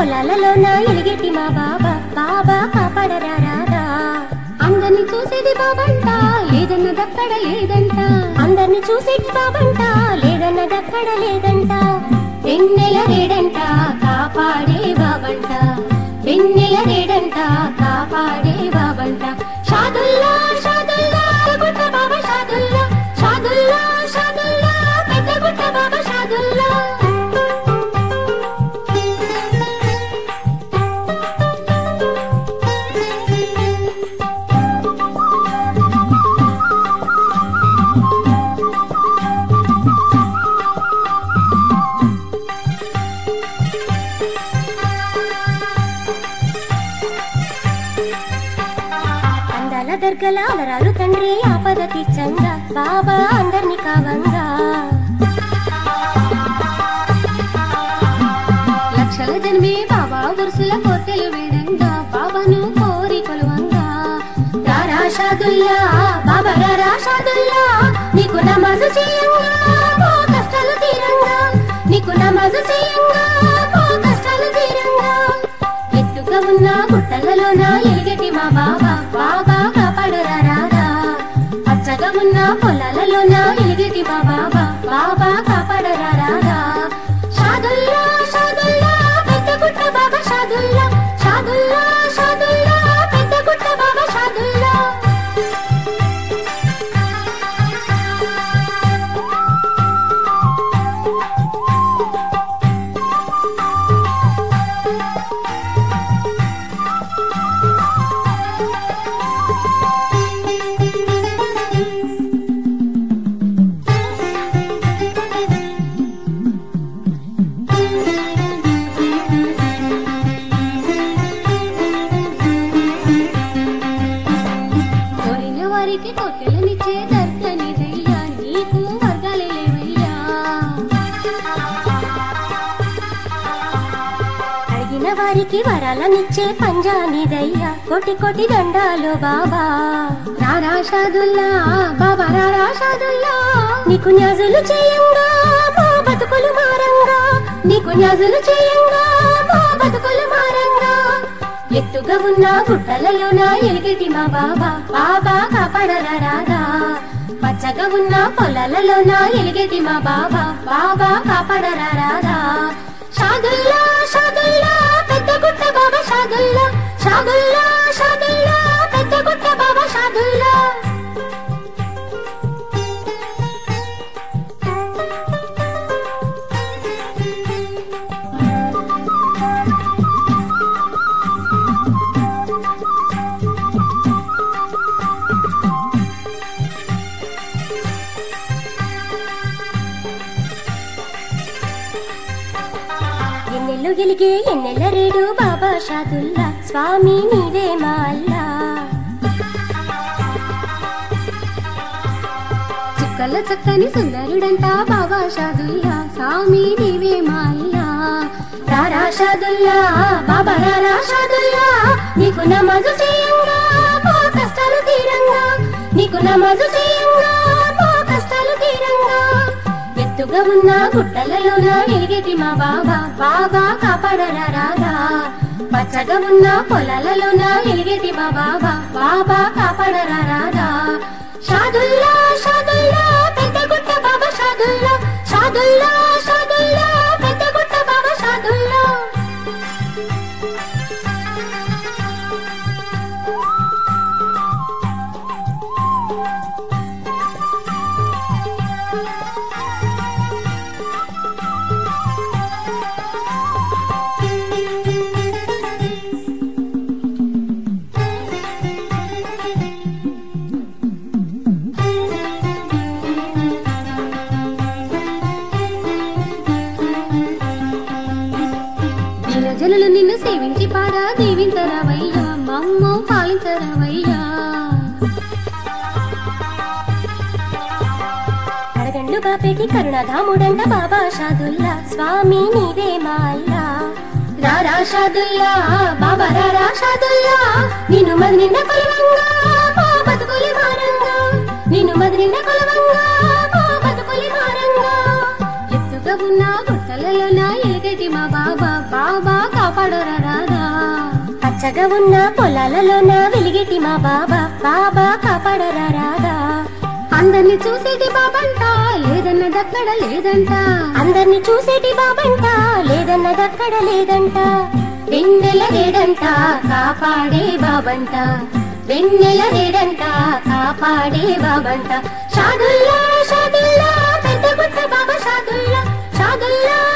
పొలాలలోన ఎలిగేటి మా బాబా బాబా కాపాడరా రాదా అందరిని చూసేది బాబంట లేదన్న దక్కడ లేదంట అందరిని చూసేటి బాబంట లేదన్నదక్కడ లేదంట వెన్నెల రేడంట కాపాడే బాబంట వెన్నెల రేడంట కాపాడే బాబంట షాదుల్లా షాదుల్లా గుట్ట బాబా షాదుల్లా షాదుల్లా షాదుల్లా పెద్ద గుట్ట బాబా షాదుల్లా అందాల దర్గల అలరాలు తండ్రి ఆపద తీర్చంగా బాబా అందరిని కావంగా లక్షల జన్మే బాబా వరుసల కోర్కెలు వేడంగా బాబాను కోరి కొలువంగా రారా షాదుల్లా బాబా రారా షాదుల్లా నీకు నమాజు చేయంగా మా కష్టాలు తీరంగా నీకు నమాజు చేయంగా మా కష్టాలు తీరంగా ఎత్తుగా ఉన్న గుట్టలలోన ఎలిగటి మా బాబా బాబా కాపాడురా రాదా పచ్చగా ఉన్న పొలాలలోన ఎలిగటి మా బాబా బాబా కాపాడురా రాదా షాదుల్లా షాదుల్లా పెద్ద గుట్ట బాబా షాదుల్లా షాదుల్లా షాదుల్లా పెద్ద గుట్ట బాబా షాదుల్లా కోరిన వారికి కోటలనిచ్చే దర్శనిదయ్యా నీకు వర్గాలే లేవయ్యా అడిగిన వారికి వరాలనిచ్చే పంజానిదయ్యా కోటి కోటి దండాలు బాబా రారా షాదుల్లా బాబా రారా షాదుల్లా నీకు న్యాజులు చేయంగా మా బతుకులు మారంగా నీకు న్యాజులు చేయంగా మా బతుకులు మారంగా ఎత్తుగా ఉన్న గుట్టలలోన ఎలిగటి మా బాబా బాబా కాపాడరా రాదా పచ్చగా ఉన్న పొలాలలోన ఎలిగటి మా బాబా బాబా కాపాడరా రాదా షాదుల్లా షాదుల్లా పెద్ద గుట్ట బాబా షాదుల్లా షాదుల్లా షాదుల్లా పెద్ద గుట్ట బాబా షాదుల్లా ఎన్నెల్లు గెలిగే ఎన్నెల్ల రేడు బాబా షాదుల్లా స్వామి నీవే మా అల్లా చుక్కల చక్కని సుందరుడంట బాబా షాదుల్లా స్వామి నీవే మాల్లా రారా షాదుల్లా బాబా రారా షాదుల్లా నీకు నమాజు చేయంగా మా కష్టాలు తీరంగా నీకు నమాజు చేయంగా మా కష్టాలు తీరంగా ఎత్తుగా ఉన్న గుట్టలలోన ఎలిగేటి మా బాబా బాబా కాపాడరా రాదా పచ్చగా ఉన్న పొలాలలోన ఎలిగేటి మా బాబా బాబా కాపాడరా రాదా షాదుల్లా షాదుల్లా పెద్ద గుట్ట బాబా షాదుల్లా షాదుల్లా షాదుల్లా పెద్ద గుట్ట బాబా షాదుల్లా జనులు నిన్ను సేవించి పాడా దీవించరావయ్యా మమ్మ పాలించరావయ్యా కడగండ్లు బాపేటి కరుణధాముడంట బాబా షాదుల్లా స్వామి నీవే మా అల్లా రారా షాదుల్లా బాబా రారా షాదుల్లా నిన్ను మది నిండ కొలవంగా మా బతుకులి మారంగా నిన్ను మది నిండ కొలవంగా మా బతుకులి మారంగా ఎత్తుగా ఉన్న గుట్టలలో నా ఎలుగటి మా బాబా బాబా కాపాడు కాపాడరాదా పచ్చగా ఉన్న పొలాలలోన వెలిగేటి మా బాబా బాబా కాపాడరా రాదా అందరిని చూసేటి బాబంట లేదన్నదక్కడ లేదంట అందరిని చూసేటి బాబంట లేదన్నదక్కడ లేదంట వెన్నెల రేడంట కాపాడే బాబంట వెన్నెల రేడంట కాపాడే బాబంట షాదుల్లా షాదుల్లా పెద్ద గుట్ట బాబా షాదుల్లా షాదుల్లా